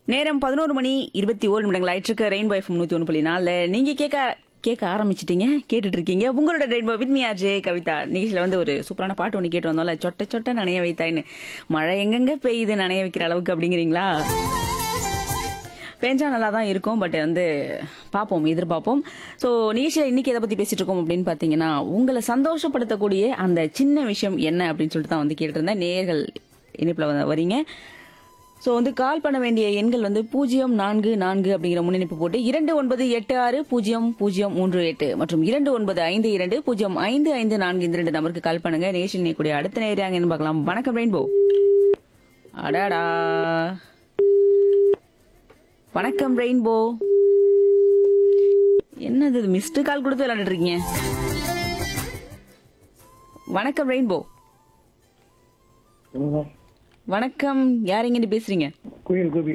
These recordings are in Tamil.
நேரம் பதினோரு மணி இருபத்தி ஓரு நிமிடங்கள் ஆயிற்றுக்கு ரெயின்போ எஃப்எம் நூத்தி ஒன்று புள்ளி நாலுல நீங்க கேட்க கேட்க ஆரம்பிச்சிட்டீங்க கேட்டுட்டு இருக்கீங்க உங்களோட rainbow with me RJ Kavitha நிகழ்ச்சியில வந்து ஒரு சூப்பரான பாட்டு ஒன்று கேட்டு வந்தோம்ல சொட்ட சொட்ட நனைய வைத்தாயின்னு மழை எங்கெங்க பெய்யுது நனைய வைக்கிற அளவுக்கு அப்படிங்கிறீங்களா பெஞ்சா நல்லா தான் இருக்கும் பட் வந்து பார்ப்போம் எதிர்பார்ப்போம் ஸோ நிகழ்ச்சியில் இன்னைக்கு எதை பற்றி பேசிட்டு இருக்கோம் அப்படின்னு பார்த்தீங்கன்னா உங்களை சந்தோஷப்படுத்தக்கூடிய அந்த சின்ன விஷயம் என்ன அப்படின்னு சொல்லிட்டு தான் வந்து கேட்டுட்டு இருந்தேன் நேர்கள் இணைப்பில் வந்து வரீங்க ஸோ வந்து கால் பண்ண வேண்டிய எண்கள் வந்து பூஜ்ஜியம் நான்கு நான்கு அப்படிங்கிற முன்னிணைப்பு போட்டு இரண்டு ஒன்பது எட்டு ஆறு பூஜ்ஜியம் பூஜ்ஜியம் மூன்று எட்டு மற்றும் இரண்டு ஒன்பது ஐந்து இரண்டு பூஜ்ஜியம் ஐந்து ஐந்து நான்கு இந்த ரெண்டு நம்பருக்கு கால் பண்ணுங்க நேஷன் கூடிய அடுத்த நேராங்கன்னு பார்க்கலாம் வணக்கம் ரெயின்போ அடாடா வணக்கம் ரெயின்போ என்னது இது மிஸ்டு கால் கொடுத்து விளையாண்டுட்டு இருக்கீங்க வணக்கம் ரெயின்போ வணக்கம் யார் எங்க பேசுறீங்க குயில் கோபி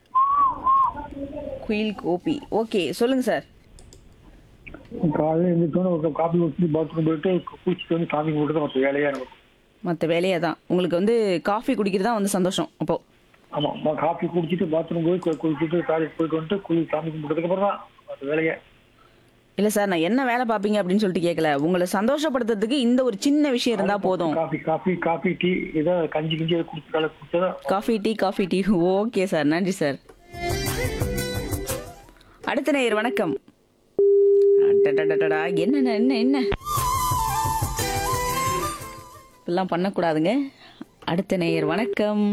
குயில் கோபி ஓகே சொல்லுங்க சார் காலையில் எழுந்திரிச்சோன்னு ஒரு காப்பி குடிச்சு பாத்ரூம் போயிட்டு குளிச்சுட்டு வந்து சாமி கும்பிட்டு தான் மற்ற வேலையாக இருக்கும் மற்ற வேலையா தான் உங்களுக்கு வந்து காஃபி குடிக்கிறது தான் வந்து சந்தோஷம் அப்போ ஆமாம் காஃபி குடிச்சிட்டு பாத்ரூம் போய் கு- குளிச்சுட்டு டாய்லெட் போயிட்டு வந்துட்டு குளி சாமி கும்பிட்டதுக்கு அப்புறம் தான் மற்ற வேலையை இல்ல சார் நான் என்ன வேலை பாப்பீங்க அப்படின்னு சொல்லிட்டு கேட்கல உங்களை சந்தோஷப்படுத்துறதுக்கு இந்த ஒரு சின்ன விஷயம் இருந்தா போதும் காஃபி காஃபி காஃபி டீ ஏதோ கஞ்சி கிஞ்சி ஏதோ குடிச்சு காலை குடிச்சதா coffee tea coffee tea okay sir நன்றி சார் அடுத்த நேயர் வணக்கம் அடடடடடா, என்ன என்ன என்ன இப்பெல்லாம் பண்ணக்கூடாதுங்க அடுத்த நேயர் வணக்கம்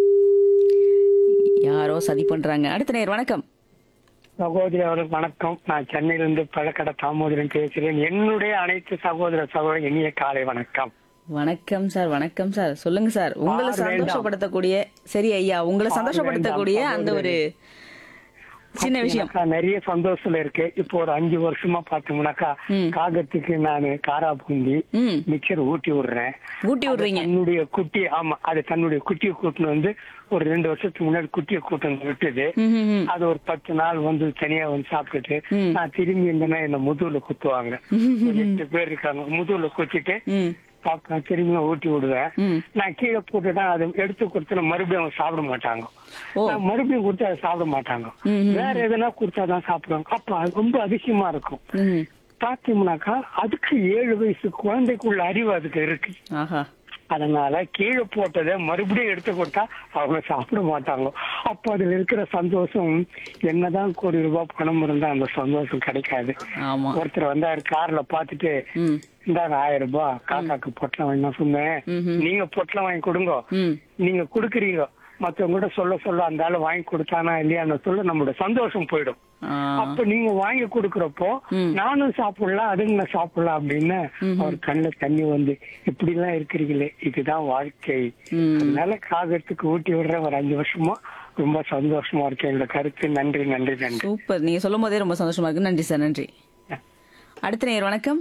யாரோ சதி பண்றாங்க அடுத்த நேயர் வணக்கம் சகோதரி அவர்களுக்கு வணக்கம் நான் சென்னையிலிருந்து பழக்கடை தாமோதரன் பேசுகிறேன் என்னுடைய அனைத்து சகோதர சகோதரர் இனிய காலை வணக்கம் வணக்கம் சார் வணக்கம் சார் சொல்லுங்க சார் உங்களை ஆறு வேண்டாம். சந்தோஷப்படுத்தக்கூடிய சரி ஐயா உங்களை ஆறு சந்தோஷப்படுத்தக்கூடிய வேண்டாம், அந்த ஒரு சின்ன விஷயம் பாத்தீங்கன்னாக்கா, நிறைய சந்தோஷம் இருக்கு இப்போ ஒரு அஞ்சு வருஷமா பாத்தீங்கன்னாக்கா ம். காகத்துக்கு நானு காரா பூந்தி ம் மிக்சர் ஊட்டி விடுறேன் ஊட்டி விடுறீங்க தன்னுடைய குட்டி ஆமா அது தன்னுடைய குட்டியை கூட்டின்னு வந்து ஒரு ரெண்டு வருஷத்துக்கு முன்னாடி குட்டியை கூட்டின்னு விட்டுது ம், ம், ம். அது ஒரு பத்து நாள் வந்து தனியா வந்து சாப்பிட்டுட்டு ம். நான் திரும்பி இருந்தேன்னா என்ன முதுகுல குத்துவாங்க ஒரு எட்டு பேர் இருக்காங்க முதுகுல குத்திட்டு ம் சாப்பிட்டா திரும்பி ஊட்டி விடுவேன் ம் நான் கீழே போட்டுதான் அது எடுத்து கொடுத்து மறுபடியும் அவங்க சாப்பிட மாட்டாங்க ஓ நான் மறுபடியும் கொடுத்தா அதை சாப்பிட மாட்டாங்க ம், ம். வேற எதனா கொடுத்தாதான் சாப்பிடுவாங்க அப்ப அது ரொம்ப அதிசயமா இருக்கும் ம் பாத்தீங்கன்னாக்கா அதுக்கு ஏழு வயசு குழந்தைக்குள்ள அறிவு அதுக்கு இருக்கு ஆஹா அதனால கீழே போட்டதை மறுபடியும் எடுத்து கொடுத்தா அவங்க சாப்பிட மாட்டாங்க அப்ப அதுல இருக்கிற சந்தோஷம் என்னதான் கோடி ரூபாய் பணம் இருந்தா அந்த சந்தோஷம் கிடைக்காது ஆமா ஒருத்தர் வந்தாரு கார்ல பாத்துட்டு ம் இந்தாங்க ஆயிரம் ரூபாய் காக்காக்கு பொட்டலம் வாங்கி நான் சொன்னேன் ம்ஹும். நீங்க பொட்டலம் வாங்கி கொடுங்க ம் நீங்க கொடுக்குறீங்க மத்தவங்க கூட சொல்ல சொல்ல அந்த ஆளு வாங்கி கொடுத்தானா இல்லையான்னு சொல்ல நம்மளோட சந்தோஷம் போயிடும் ஆ, அப்ப நீங்க வாங்கி கொடுக்கறப்போ ம். நானும் சாப்பிடலாம் அதுங்க சாப்பிடலாம் அப்படின்னு அவர் கண்ணுல தண்ணி வந்து இப்படி எல்லாம் இருக்கிறீங்களே இதுதான் வாழ்க்கை ம். அதனால காகத்துக்கு ஊட்டி விடுற ஒரு அஞ்சு வருஷமா ரொம்ப சந்தோஷமா இருக்கு எங்க கருத்து நன்றி நன்றி நன்றி சூப்பர் நீங்க சொல்லும் போதே ரொம்ப சந்தோஷமா இருக்கு நன்றி சார் நன்றி அடுத்த நேயர் வணக்கம்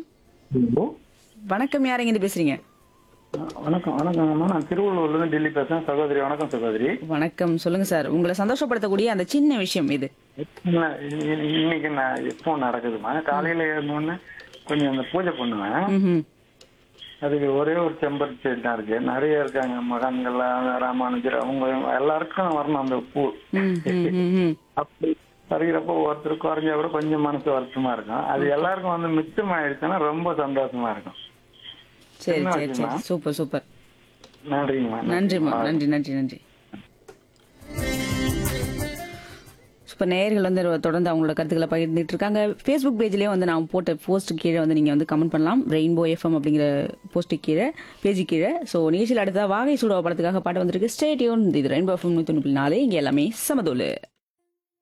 வணக்கம் யார் எங்க பேசுறீங்க வணக்கம் வணக்கங்கம்மா நான் திருவள்ளூர்ல இருந்து டெல்லி பேசுறேன் சகோதரி வணக்கம் சகோதரி வணக்கம் சொல்லுங்க சார் உங்களை சந்தோஷப்படுத்தக்கூடிய அந்த சின்ன விஷயம் இது நான் இ- இ- இன்னைக்கு நான் இப்போ நடக்குதுமா காலையில எழுந்தோடனே கொஞ்சம் அந்த பூஜை பண்ணுவேன் ம்ஹும். அதுக்கு ஒரே ஒரு செம்பருத்தி செடி தான் இருக்கு நிறைய இருக்காங்க மகான்கள்லாம் ராமானுஜர் அவங்க எல்லாருக்கும் வரணும் அந்த பூ ம், ம், ம், ம். அப்படி பறிக்கிறப்போ ஒருத்தர் குறைஞ்சா கூட கொஞ்சம் மனசு வருத்தமா இருக்கும் அது எல்லாருக்கும் வந்து மிச்சமாயிடுச்சுன்னா ரொம்ப சந்தோஷமா இருக்கும் சரி என்ன சரி விஷயமா? சரி சூப்பர் சூப்பர் நன்றிங்கம்மா நன்றிம்மா நன்றி நன்றி நன்றி இப்போ நேயர்கள் வந்து தொடர்ந்து அவங்களோட கருத்துக்களை பகிர்ந்துட்டு இருக்காங்க ஃபேஸ்புக் பேஜ்லேயே வந்து நான் போட்ட போஸ்ட் கீழே வந்து நீங்கள் வந்து கமெண்ட் பண்ணலாம் ரெயின்போ எஃப்எம் அப்படிங்கிற போஸ்ட்டு கீழே பேஜ் கீழே ஸோ நிகழ்ச்சியில் அடுத்ததாக வாகை சூடா படத்துக்காக பாட்டு வந்திருக்கு ஸ்டேடியோன் இது ரெயின்போ எஃப்எம் நூற்றி நாலு இங்கே எல்லாமே சமதோலு